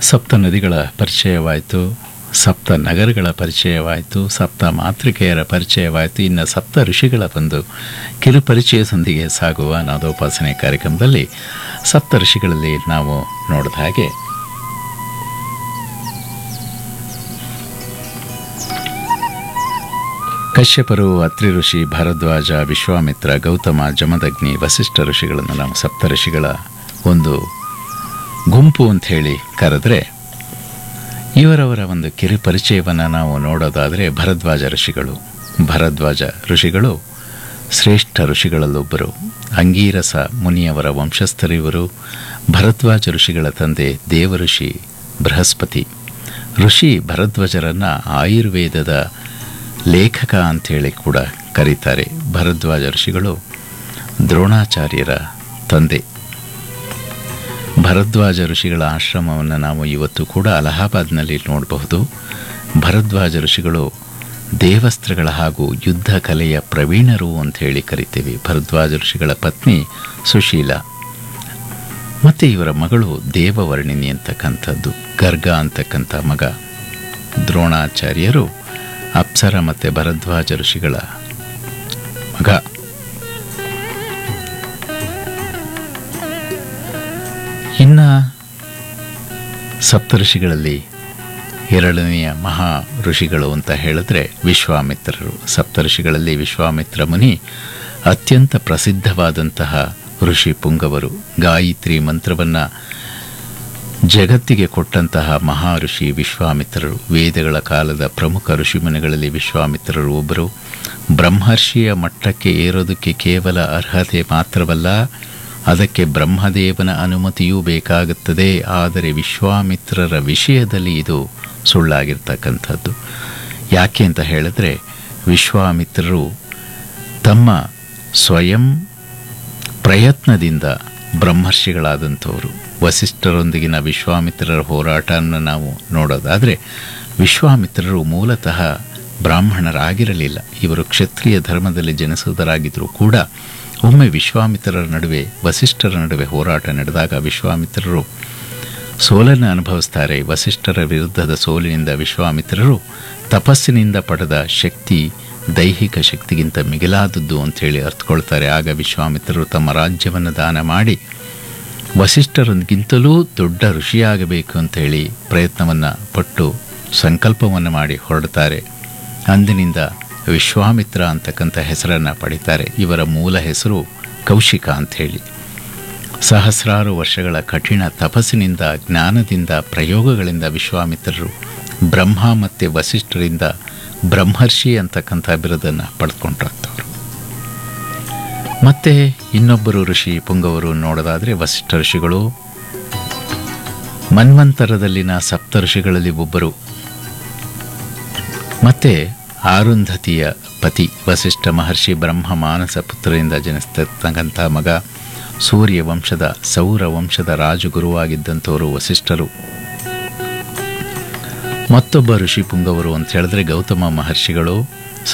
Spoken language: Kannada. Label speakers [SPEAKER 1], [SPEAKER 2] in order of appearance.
[SPEAKER 1] ಸಪ್ತ ನದಿಗಳ ಪರಿಚಯವಾಯಿತು ಸಪ್ತ ನಗರಗಳ ಪರಿಚಯವಾಯಿತು ಸಪ್ತ ಮಾತೃಕೆಯರ ಪರಿಚಯವಾಯಿತು ಇನ್ನು ಸಪ್ತ ಋಷಿಗಳ ಒಂದು ಕಿರು ಪರಿಚಯದೊಂದಿಗೆ ಸಾಗುವ ನಾದೋಪಾಸನೆ ಕಾರ್ಯಕ್ರಮದಲ್ಲಿ ಸಪ್ತ ಋಷಿಗಳಲ್ಲಿ ನಾವು ನೋಡಿದ ಹಾಗೆ ಕಶ್ಯಪರು ಅತ್ರಿ ಋಷಿ ಭರದ್ವಾಜ ವಿಶ್ವಾಮಿತ್ರ ಗೌತಮ ಜಮದಗ್ನಿ ವಸಿಷ್ಠ ಋಷಿಗಳನ್ನು ನಾವು ಸಪ್ತ ಋಷಿಗಳ ಒಂದು ಗುಂಪು ಅಂತ ಹೇಳಿ ಕರೆದ್ರೆ ಇವರವರ ಒಂದು ಕಿರು ಪರಿಚಯವನ್ನು ನಾವು ನೋಡೋದಾದರೆ ಭರದ್ವಾಜ ಋಷಿಗಳು ಭರದ್ವಾಜ ಋಷಿಗಳು ಶ್ರೇಷ್ಠ ಋಷಿಗಳಲ್ಲೊಬ್ಬರು ಅಂಗೀರಸ ಮುನಿಯವರ ವಂಶಸ್ಥರಿವರು ಭರದ್ವಾಜ ಋಷಿಗಳ ತಂದೆ ದೇವಋಷಿ ಬೃಹಸ್ಪತಿ ಋಷಿ ಭರದ್ವಾಜರನ್ನು ಆಯುರ್ವೇದದ ಲೇಖಕ ಅಂಥೇಳಿ ಕೂಡ ಕರೀತಾರೆ ಭರದ್ವಾಜ ಋಷಿಗಳು ದ್ರೋಣಾಚಾರ್ಯರ ತಂದೆ ಭರದ್ವಾಜ ಋಷಿಗಳ ಆಶ್ರಮವನ್ನು ನಾವು ಇವತ್ತು ಕೂಡ ಅಲಹಾಬಾದ್ನಲ್ಲಿ ನೋಡಬಹುದು ಭರದ್ವಾಜ ಋಷಿಗಳು ದೇವಸ್ತ್ರಗಳ ಹಾಗೂ ಯುದ್ಧ ಕಲೆಯ ಪ್ರವೀಣರು ಅಂತ ಹೇಳಿ ಕರಿತೀವಿ ಭರದ್ವಾಜ ಋಷಿಗಳ ಪತ್ನಿ ಸುಶೀಲ ಮತ್ತು ಇವರ ಮಗಳು ದೇವವರ್ಣಿನಿ ಅಂತಕ್ಕಂಥದ್ದು ಗರ್ಗ ಅಂತಕ್ಕಂಥ ಮಗ ದ್ರೋಣಾಚಾರ್ಯರು ಅಪ್ಸರ ಮತ್ತು ಭರದ್ವಾಜ ಋಷಿಗಳ ಮಗ ಇನ್ನ ಸಪ್ತಋಷಿಗಳಲ್ಲಿ ಎರಡನೆಯ ಮಹಾ ಋಷಿಗಳು ಅಂತ ಹೇಳಿದ್ರೆ ವಿಶ್ವಾಮಿತ್ರರು ಸಪ್ತಋಷಿಗಳಲ್ಲಿ ವಿಶ್ವಾಮಿತ್ರ ಮುನಿ ಅತ್ಯಂತ ಪ್ರಸಿದ್ಧವಾದಂತಹ ಋಷಿ ಪುಂಗವರು ಗಾಯತ್ರಿ ಮಂತ್ರವನ್ನು ಜಗತ್ತಿಗೆ ಕೊಟ್ಟಂತಹ ಮಹಾ ಋಷಿ ವಿಶ್ವಾಮಿತ್ರರು ವೇದಗಳ ಕಾಲದ ಪ್ರಮುಖ ಋಷಿಮುನಿಗಳಲ್ಲಿ ವಿಶ್ವಾಮಿತ್ರರು ಒಬ್ಬರು ಬ್ರಹ್ಮರ್ಷಿಯ ಮಟ್ಟಕ್ಕೆ ಏರೋದಕ್ಕೆ ಕೇವಲ ಅರ್ಹತೆ ಮಾತ್ರವಲ್ಲ ಅದಕ್ಕೆ ಬ್ರಹ್ಮದೇವನ ಅನುಮತಿಯೂ ಬೇಕಾಗುತ್ತದೆ ಆದರೆ ವಿಶ್ವಾಮಿತ್ರರ ವಿಷಯದಲ್ಲಿ ಇದು ಸುಳ್ಳಾಗಿರ್ತಕ್ಕಂಥದ್ದು ಯಾಕೆ ಅಂತ ಹೇಳಿದ್ರೆ ವಿಶ್ವಾಮಿತ್ರರು ತಮ್ಮ ಸ್ವಯಂ ಪ್ರಯತ್ನದಿಂದ ಬ್ರಹ್ಮರ್ಷಿಗಳಾದಂಥವರು ವಸಿಷ್ಠರೊಂದಿಗಿನ ವಿಶ್ವಾಮಿತ್ರರ ಹೋರಾಟವನ್ನು ನಾವು ನೋಡೋದಾದರೆ ವಿಶ್ವಾಮಿತ್ರರು ಮೂಲತಃ ಬ್ರಾಹ್ಮಣರಾಗಿರಲಿಲ್ಲ ಇವರು ಕ್ಷತ್ರಿಯ ಧರ್ಮದಲ್ಲಿ ಜನಿಸುವುದರಾಗಿದ್ದರೂ ಕೂಡ ಒಮ್ಮೆ ವಿಶ್ವಾಮಿತ್ರರ ನಡುವೆ ವಸಿಷ್ಠರ ನಡುವೆ ಹೋರಾಟ ನಡೆದಾಗ ವಿಶ್ವಾಮಿತ್ರರು ಸೋಲನ್ನು ಅನುಭವಿಸ್ತಾರೆ ವಸಿಷ್ಠರ ವಿರುದ್ಧದ ಸೋಲಿನಿಂದ ವಿಶ್ವಾಮಿತ್ರರು ತಪಸ್ಸಿನಿಂದ ಪಡೆದ ಶಕ್ತಿ ದೈಹಿಕ ಶಕ್ತಿಗಿಂತ ಮಿಗಿಲಾದದ್ದು ಅಂಥೇಳಿ ಅರ್ಥಕೊಳ್ತಾರೆ ಆಗ ವಿಶ್ವಾಮಿತ್ರರು ತಮ್ಮ ರಾಜ್ಯವನ್ನು ದಾನ ಮಾಡಿ ವಸಿಷ್ಠರೊಂದಿಗಿಂತಲೂ ದೊಡ್ಡ ಋಷಿಯಾಗಬೇಕು ಅಂತೇಳಿ ಪ್ರಯತ್ನವನ್ನು ಪಟ್ಟು ಸಂಕಲ್ಪವನ್ನು ಮಾಡಿ ಹೊರಡ್ತಾರೆ ಅಂದಿನಿಂದ ವಿಶ್ವಾಮಿತ್ರ ಅಂತಕ್ಕಂಥ ಹೆಸರನ್ನು ಪಡಿತಾರೆ ಇವರ ಮೂಲ ಹೆಸರು ಕೌಶಿಕ ಅಂಥೇಳಿ ಸಹಸ್ರಾರು ವರ್ಷಗಳ ಕಠಿಣ ತಪಸ್ಸಿನಿಂದ ಜ್ಞಾನದಿಂದ ಪ್ರಯೋಗಗಳಿಂದ ವಿಶ್ವಾಮಿತ್ರರು ಬ್ರಹ್ಮ ಮತ್ತು ವಸಿಷ್ಠರಿಂದ ಬ್ರಹ್ಮರ್ಷಿ ಅಂತಕ್ಕಂಥ ಬಿರುದನ್ನು ಪಡೆದುಕೊಂಡಿರ್ತವರು ಮತ್ತೆ ಇನ್ನೊಬ್ಬರು ಋಷಿ ಪುಂಗವರು ನೋಡೋದಾದರೆ ವಸಿಷ್ಠ ಋಷಿಗಳು ಮನ್ವಂತರದಲ್ಲಿನ ಸಪ್ತ ಋಷಿಗಳಲ್ಲಿ ಒಬ್ಬರು ಮತ್ತೆ ಆರುಂಧತಿಯ ಪತಿ ವಸಿಷ್ಠ ಮಹರ್ಷಿ ಬ್ರಹ್ಮ ಮಾನಸ ಪುತ್ರರಿಂದ ಜನಿಸ್ತಕ್ಕಂಥ ಮಗ ಸೂರ್ಯ ವಂಶದ ಸೌರ ವಂಶದ ರಾಜಗುರುವಾಗಿದ್ದಂಥವರು ವಸಿಷ್ಠರು ಮತ್ತೊಬ್ಬ ಋಷಿ ಪುಂಗವರು ಅಂತ ಹೇಳಿದ್ರೆ ಗೌತಮ ಮಹರ್ಷಿಗಳು